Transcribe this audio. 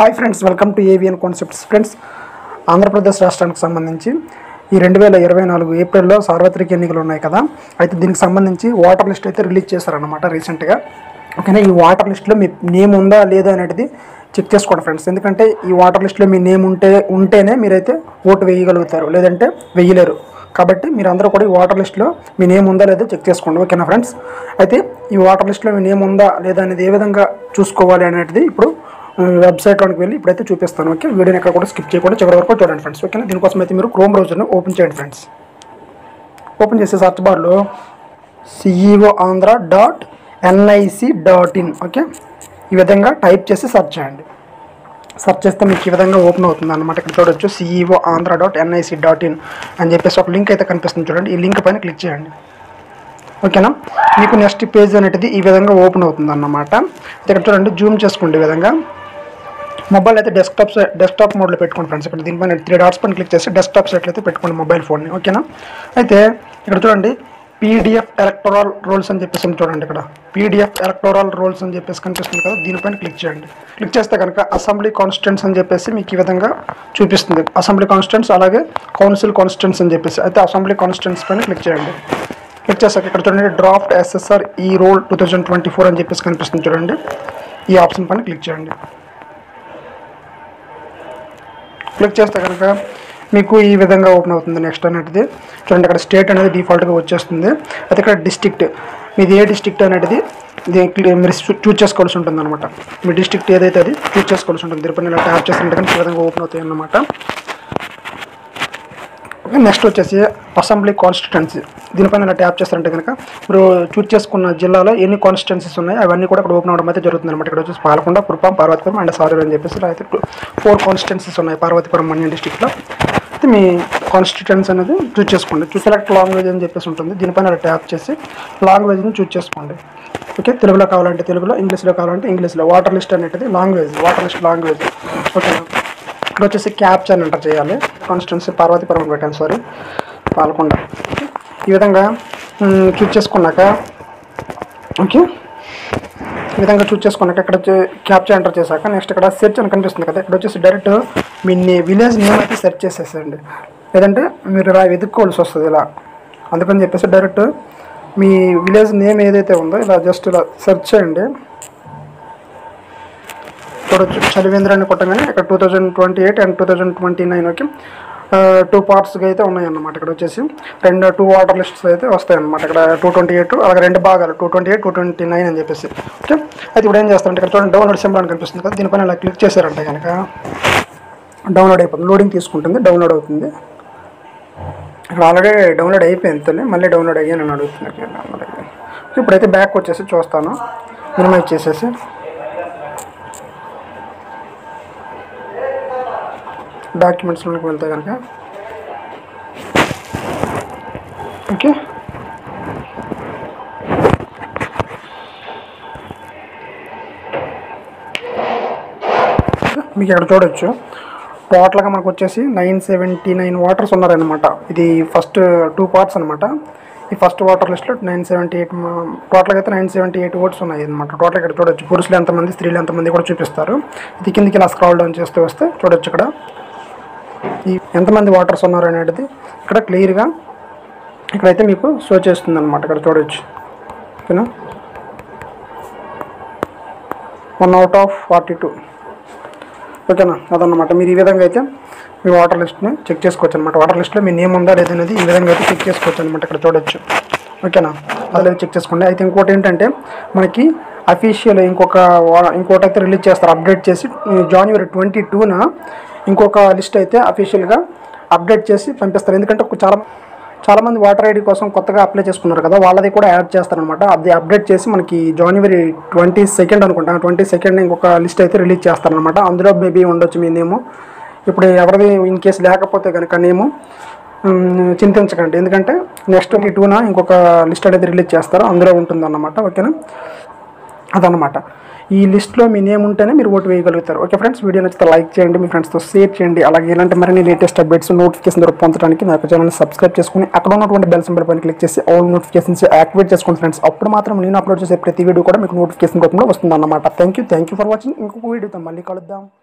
hi friends welcome to AVN concepts friends Andhra Pradesh రాష్ట్రానికి సంబంధించి ఈ రెండు వేల ఇరవై నాలుగు ఏప్రిల్లో సార్వత్రిక ఎన్నికలు ఉన్నాయి కదా అయితే దీనికి సంబంధించి వాటర్ లిస్ట్ అయితే రిలీజ్ చేశారన్నమాట రీసెంట్గా ఓకేనా ఈ వాటర్ లిస్ట్లో మీ నేమ్ ఉందా లేదా అనేది చెక్ చేసుకోండి ఫ్రెండ్స్ ఎందుకంటే ఈ వాటర్ లిస్ట్లో మీ నేమ్ ఉంటే ఉంటేనే మీరైతే ఓటు వేయగలుగుతారు లేదంటే వెయ్యలేరు కాబట్టి మీరు అందరూ కూడా ఈ వాటర్ లిస్ట్లో మీ నేమ్ ఉందా లేదా చెక్ చేసుకోండి ఓకేనా ఫ్రెండ్స్ అయితే ఈ వాటర్ లిస్ట్లో మీ నేమ్ ఉందా లేదా అనేది ఏ విధంగా చూసుకోవాలి అనేది ఇప్పుడు వెబ్సైట్లోకి వెళ్ళి ఇప్పుడైతే చూపిస్తాను ఓకే వీడియోని ఎక్కడ కూడా స్కిప్ చేయకుండా చివరి వరకు చూడండి ఫ్రెండ్స్ ఓకేనా దీనికోసం అయితే మీరు క్రోమ్ బ్రౌజర్ని ఓపెన్ చేయండి ఫ్రెండ్స్ ఓపెన్ చేసే సర్చ్ బార్లో CEO Andhra dot NIC dot in okay ఈ విధంగా టైప్ చేసి సెర్చ్ చేయండి సెర్చ్ చేస్తే మీకు ఈ విధంగా ఓపెన్ అవుతుంది అనమాట ఇక్కడ చూడొచ్చు CEO Andhra dot NIC dot in అని చెప్పేసి ఒక లింక్ అయితే కనిపిస్తుంది చూడండి ఈ లింక్ పైన క్లిక్ చేయండి ఓకేనా మీకు నెక్స్ట్ పేజ్ అనేది ఈ విధంగా ఓపెన్ అవుతుంది అన్నమాట ఇక్కడ చూడండి జూమ్ చేసుకోండి ఈ విధంగా మొబైల్ అయితే డెస్క్టాప్ డెస్క్టాప్ మోడ్లో పెట్టుకోండి ఫ్రెండ్స్ ఇక్కడ దీనిపైన త్రీ డాట్స్ పైన క్లిక్ చేసి డెస్క్టాప్ సెట్లు అయితే పెట్టుకోండి మొబైల్ ఫోన్ని ఓకేనా అయితే ఇక్కడ చూడండి పీడిఎఫ్ ఎలక్టోరల్ రోల్స్ అని చెప్పేసి ఉంది చూడండి ఇక్కడ పీడిఎఫ్ ఎలక్టోరల్ రోల్స్ అని చెప్పేసి కనిపిస్తుంది కదా దీనిపైన క్లిక్ చేయండి క్లిక్ చేస్తే కనుక అసెంబ్లీ కాన్స్టిట్యూన్స్ అని చెప్పేసి మీకు ఈ విధంగా చూపిస్తుంది అసెంబ్లీ కాన్స్టిట్యూన్స్ అలాగే కౌన్సిల్ కాన్స్టిట్యూన్స్ అని చెప్పేసి అయితే అసెంబ్లీ కాన్స్టిట్యూన్స్ పైన క్లిక్ చేయండి క్లిక్ చేశాక ఇక్కడ చూడండి draft S S R E roll two thousand twenty four అని చెప్పేసి కనిపిస్తుంది చూడండి ఈ ఆప్షన్ పైన క్లిక్ చేయండి క్లిక్ చేస్తే కనుక మీకు ఈ విధంగా ఓపెన్ అవుతుంది నెక్స్ట్ అనేది చూడండి అక్కడ స్టేట్ అనేది డిఫాల్ట్గా వచ్చేస్తుంది అయితే ఇక్కడ డిస్ట్రిక్ట్ మీది ఏ డిస్ట్రిక్ట్ అనేది దీనికి మీరు చూస్ చేసుకోవాల్సి ఉంటుంది అనమాట మీ డిస్ట్రిక్ట్ ఏదైతే అది చూస్ చేసుకోవాల్సి ఉంటుంది దీనిపైన ఇలా ట్యాప్ చేస్తుంటే కనుక ఈ విధంగా ఓపెన్ అవుతాయి అన్నమాట నెక్స్ట్ వచ్చేసి అసెంబ్లీ కాన్స్టిట్యున్సీ దీనిపైన ఇలా ట్యాప్ చేస్తారంటే కనుక మీరు చూస్ చేసుకున్న జిల్లాలో ఎన్ని కాన్స్టిట్యున్సీస్ ఉన్నాయి అవన్నీ కూడా ఇక్కడ ఓపెన్ అవడం అయితే జరుగుతుంది అనమాట ఇక్కడ వచ్చేసి పాలకొండ కురుపాం పార్వతీపురం అండ్ సారూర్ అని చెప్పేసి ఇలా అయితే ఫోర్ కాన్స్టిట్యున్సీస్ ఉన్నాయి పార్వతీపురం మన్యం డిస్టిక్లో అయితే మీ కాన్స్టిట్యున్సీ అనేది చూస్ చేసుకోండి చూస్ సెలెక్ట్ లాంగ్వేజ్ అని చెప్పేసి ఉంటుంది దీనిపైన ఇలా ట్యాప్ చేసి లాంగ్వేజ్ని చూస్ చేసుకోండి ఓకే తెలుగులో కావాలంటే తెలుగులో ఇంగ్లీష్లో కావాలంటే ఇంగ్లీష్లో వాటర్ లిస్ట్ అనేది language voter list language okay ఇక్కడ వచ్చేసి క్యాప్చర్ ఎంటర్ చేయాలి కాన్స్టిట్యున్సీ పార్వతీపురం అని పెట్టాను సారీ పాలకొండ ఓకే ఈ విధంగా చూస్ చేసుకున్నాక ఓకే ఈ విధంగా చూస్ చేసుకున్నాక ఇక్కడ వచ్చి క్యాప్చర్ ఎంటర్ చేశాక నెక్స్ట్ ఇక్కడ సెర్చ్ అని కనిపిస్తుంది కదా ఇక్కడ వచ్చేసి డైరెక్ట్ మీ విలేజ్ నేమ్ అయితే సెర్చ్ చేసేసండి లేదంటే మీరు ఇలా వెతుక్కోవాల్సి వస్తుంది ఇలా అందుకని చెప్పేసి డైరెక్ట్ మీ విలేజ్ నేమ్ ఏదైతే ఉందో ఇలా జస్ట్ ఇలా సెర్చ్ చేయండి చూడొచ్చు చలివేంద్ర అని కొట్టగానే ఇక్కడ two thousand twenty eight and two thousand twenty nine okay two పార్ట్స్గా అయితే ఉన్నాయన్నమాట ఇక్కడ వచ్చేసి రెండు టూ వాటర్ లిస్ట్స్ అయితే వస్తాయన్నమాట ఇక్కడ టూ ట్వంటీ ఎయిట్ అలాగే రెండు భాగాలు two twenty eight two twenty nine అని చెప్పేసి ఓకే అయితే ఇప్పుడు ఏం చేస్తారంటే ఇక్కడ చూడండి డౌన్లోడ్ సింబల్ అని కనిపిస్తుంది కదా దీనిపైన ఇలా క్లిక్ చేశారంటే కనుక డౌన్లోడ్ అయిపోతుంది లోడింగ్ తీసుకుంటుంది డౌన్లోడ్ అవుతుంది ఇక్కడ ఆల్రెడీ డౌన్లోడ్ అయిపోయింది మళ్ళీ డౌన్లోడ్ అయ్యాను అని అడుగుతుంది డౌన్లోడ్ అయ్యాను ఇప్పుడైతే బ్యాక్ వచ్చేసి చూస్తాను మినిమైజ్ చేసేసి డాక్యుమెంట్స్లోకి వెళ్తే కనుక ఓకే మీకు ఇక్కడ చూడొచ్చు టోటల్గా మనకు వచ్చేసి నైన్ సెవెంటీ నైన్ వాటర్స్ ఉన్నారనమాట ఇది ఫస్ట్ టూ పార్ట్స్ అనమాట ఈ ఫస్ట్ వాటర్ లిస్ట్లో నైన్ సెవెంటీ ఎయిట్ టోటల్గా అయితే నైన్ సెవెంటీ ఎయిట్ ఓట్స్ ఉన్నాయి అనమాట టోటల్ ఇక్కడ చూడొచ్చు పురుషులు ఎంతమంది స్త్రీలు ఎంతమంది కూడా చూపిస్తారు ఇది కిందికి ఇలా స్క్రాల్ డౌన్ చేస్తూ వస్తే చూడొచ్చు ఇక్కడ ఈ ఎంతమంది వాటర్స్ ఉన్నారు అనేది ఇక్కడ క్లియర్గా ఇక్కడైతే మీకు షో చేస్తుంది అనమాట ఇక్కడ చూడొచ్చు ఓకేనా one out of forty two ఓకేనా అదన్నమాట మీరు ఈ విధంగా అయితే మీ వాటర్ లిస్ట్ని చెక్ చేసుకోవచ్చు అనమాట వాటర్ లిస్ట్లో మీ నేమ్ ఉందా లేదనేది ఈ విధంగా అయితే చెక్ చేసుకోవచ్చు అనమాట ఇక్కడ చూడొచ్చు ఓకేనా అదే చెక్ చేసుకోండి అయితే ఇంకోటి ఏంటంటే మనకి అఫీషియల్ ఇంకొక వా- ఇంకోటి అయితే రిలీజ్ చేస్తారు అప్డేట్ చేసి జనవరి ట్వంటీ టూన ఇంకొక లిస్ట్ అయితే అఫీషియల్గా అప్డేట్ చేసి పంపిస్తారు ఎందుకంటే ఒక చాలా చాలామంది వాటర్ ఐడి కోసం కొత్తగా అప్లై చేసుకున్నారు కదా వాళ్ళది కూడా యాడ్ చేస్తారనమాట అది అప్డేట్ చేసి మనకి జనవరి ట్వంటీ సెకండ్ అనుకుంటా ట్వంటీ సెకండ్ ఇంకొక లిస్ట్ అయితే రిలీజ్ చేస్తారనమాట అందులో మేబీ ఉండొచ్చు మీ నేము ఇప్పుడు ఎవరిది ఇన్ కేసు లేకపోతే కనుక నేము మ్, చింతించకండి ఎందుకంటే నెక్స్ట్ ఈ టూన ఇంకొక లిస్ట్ అనేది రిలీజ్ చేస్తారు అందులో ఉంటుందన్నమాట ఓకేనా అదనమాట ఈ లిస్ట్లో మీ నేమ్ ఉంటేనే మీరు ఓటు వేయగలుగుతారు ఓకే ఫ్రెండ్స్ వీడియో నచ్చితే లైక్ చేయండి మీ ఫ్రెండ్స్తో షేర్ చేయండి అలాగే ఇలాంటి మరిన్ని లేటెస్ట్ అప్డేట్స్ నోటిఫికేషన్ ద్వారా పొందడానికి నా యొక్క ఛానల్ని సబ్స్క్రైబ్ చేసుకుని అక్కడ ఉన్నటువంటి బెల్ సింబల్ పైన క్లిక్ చేసి ఆల్ నోటిఫికేషన్స్ యాక్టివేట్ చేసుకోండి ఫ్రెండ్స్ అప్పుడు మాత్రం నేను అప్లోడ్ చేసే ప్రతి వీడియో కూడా మీకు నోటిఫికేషన్ రూపంలో వస్తుంది అన్నమాట thank you thank you for watching ఇంకొక వీడియోతో మళ్ళీ కలుద్దాం